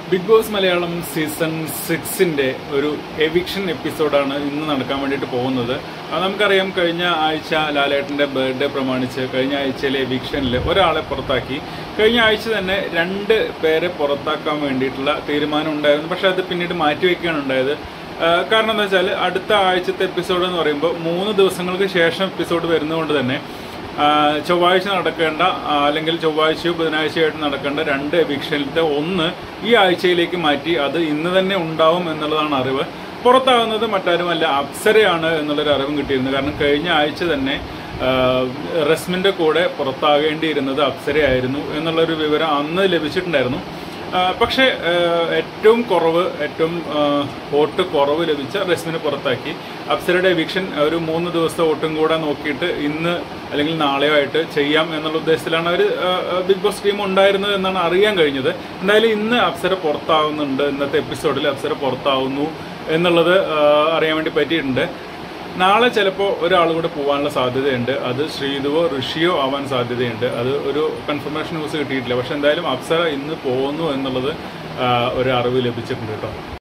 big Boss Malayalam season സിക്സിന്റെ ഒരു eviction എപ്പിസോഡാണ് ഇന്ന് നടക്കാൻ വേണ്ടിയിട്ട് പോകുന്നത് അത് നമുക്കറിയാം കഴിഞ്ഞ ആഴ്ച ലാലേട്ടന്റെ ബർത്ത്ഡേ പ്രമാണിച്ച് കഴിഞ്ഞ ആഴ്ചയിലെ എവിക്ഷനിൽ ഒരാളെ പുറത്താക്കി കഴിഞ്ഞ ആഴ്ച തന്നെ രണ്ട് പേരെ പുറത്താക്കാൻ വേണ്ടിയിട്ടുള്ള തീരുമാനം ഉണ്ടായിരുന്നു പക്ഷെ അത് പിന്നീട് മാറ്റിവെക്കുകയാണ് ഉണ്ടായത് ആ, കാരണം എന്താ വെച്ചാൽ അടുത്ത ആഴ്ചത്തെ എപ്പിസോഡ് എന്ന് പറയുമ്പോൾ മൂന്ന് ദിവസങ്ങൾക്ക് ശേഷം എപ്പിസോഡ് വരുന്നതുകൊണ്ട് തന്നെ ആ, ചൊവ്വാഴ്ച നടക്കേണ്ട ആ, അല്ലെങ്കിൽ ചൊവ്വാഴ്ചയോ ബുധനാഴ്ചയായിട്ട് നടക്കേണ്ട രണ്ട് എവിക്ഷനിലത്തെ ഒന്ന് ഈ ആഴ്ചയിലേക്ക് മാറ്റി അത് ഇന്ന് തന്നെ ഉണ്ടാവും എന്നുള്ളതാണ് അറിവ് പുറത്താകുന്നത് മറ്റാരുമല്ല അപ്സരയാണ് എന്നുള്ളൊരു അറിവും കിട്ടിയിരുന്നു കാരണം കഴിഞ്ഞ ആഴ്ച തന്നെ ആ, റസ്മിന്റെ കൂടെ പുറത്താകേണ്ടിയിരുന്നത് അപ്സരയായിരുന്നു എന്നുള്ളൊരു വിവരം അന്ന് ലഭിച്ചിട്ടുണ്ടായിരുന്നു ആ, പക്ഷേ ആ, ഏറ്റവും കുറവ് ഏറ്റവും ആ, വോട്ട് കുറവ് ലഭിച്ച റസ്മിനെ പുറത്താക്കി അപ്സരയുടെ എവിക്ഷൻ ഒരു മൂന്ന് ദിവസത്തെ വോട്ടും കൂടെ നോക്കിയിട്ട് ഇന്ന് അല്ലെങ്കിൽ നാളെയോ ആയിട്ട് ചെയ്യാം എന്നുള്ള ഉദ്ദേശത്തിലാണ് അവർ ബിഗ് ബോസ് ടീം ഉണ്ടായിരുന്നത് എന്നാണ് അറിയാൻ കഴിഞ്ഞത് എന്തായാലും ഇന്ന് അപ്സര പുറത്താവുന്നുണ്ട് ഇന്നത്തെ എപ്പിസോഡിൽ അപ്സര പുറത്താവുന്നു എന്നുള്ളത് ആ, അറിയാൻ വേണ്ടി പറ്റിയിട്ടുണ്ട് നാളെ ചിലപ്പോൾ ഒരാൾ കൂടെ പോകാനുള്ള സാധ്യതയുണ്ട് അത് ശ്രീധുവോ ഋഷിയോ ആവാൻ സാധ്യതയുണ്ട് അത് ഒരു കൺഫർമേഷൻ ന്യൂസ് കിട്ടിയിട്ടില്ല പക്ഷെ എന്തായാലും അപ്സര ഇന്ന് പോകുന്നു എന്നുള്ളത് ആ, ഒരു അറിവ് ലഭിച്ചിട്ടുണ്ട് കേട്ടോ